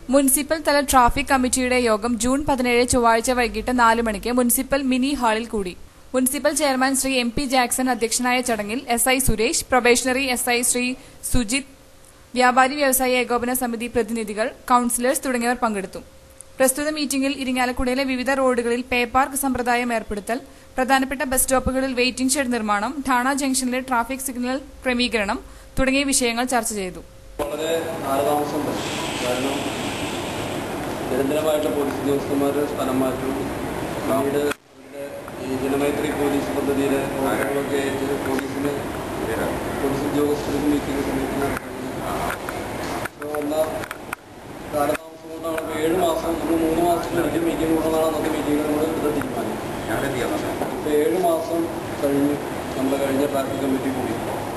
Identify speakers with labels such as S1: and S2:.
S1: municipal തല traffic കമ്മിറ്റിയുടെ യോഗം ജൂൺ പതിനേഴ് ചൊവ്വാഴ്ച വൈകിട്ട് നാല് മണിക്ക് മുനിസിപ്പൽ മിനി ഹാളിൽ കൂടി municipal chairman Shri M P Jackson അധ്യക്ഷനായ ചടങ്ങിൽ S I Suresh probationary S I Shri Sujith വ്യാപാരി വ്യവസായി ഏകോപന സമിതി പ്രതിനിധികൾ കൌൺസിലേഴ്സ് തുടങ്ങിയവർ പങ്കെടുത്തു പ്രസ്തുത മീറ്റിംഗിൽ ഇരിങ്ങാലക്കുടയിലെ വിവിധ റോഡുകളിൽ പേ പാർക്ക് സമ്പ്രദായം ഏർപ്പെടുത്തൽ പ്രധാനപ്പെട്ട ബസ് സ്റ്റോപ്പുകളിൽ വെയിറ്റിംഗ് ഷെഡ് നിർമ്മാണം ഠാണ ജംഗ്ഷനിലെ ട്രാഫിക് സിഗ്നൽ ക്രമീകരണം തുടങ്ങിയ വിഷയങ്ങൾ ചർച്ച ചെയ്തു
S2: വളരെ കാലതാമസം വരും കാരണം നിരന്തരമായിട്ട് പോലീസ് ഉദ്യോഗസ്ഥന്മാർ സ്ഥലം മാറ്റും പിന്നീട് അവരുടെ ഈ ജനമൈത്രി പോലീസ് പദ്ധതിയിലെ പ്രവർത്തനങ്ങളൊക്കെ ആയിട്ട് പോലീസിന് പോലീസ് ഉദ്യോഗസ്ഥർക്ക് മീറ്റിംഗ് സമയത്ത് അപ്പോൾ വന്ന കാലതാമസം കൊണ്ടാണ് ഇപ്പോൾ ഏഴ് മാസം നമ്മൾ മൂന്ന് മാസത്തിലൊരിക്കൽ മീറ്റിംഗ് കൂടണമെന്നാണ് അന്നത്തെ മീറ്റിംഗ് നമ്മൾ എടുത്ത തീരുമാനം ഇപ്പോൾ ഏഴ് മാസം കഴിഞ്ഞ് നമ്മുടെ കഴിഞ്ഞ ട്രാഫിക് കമ്മിറ്റി കൂടി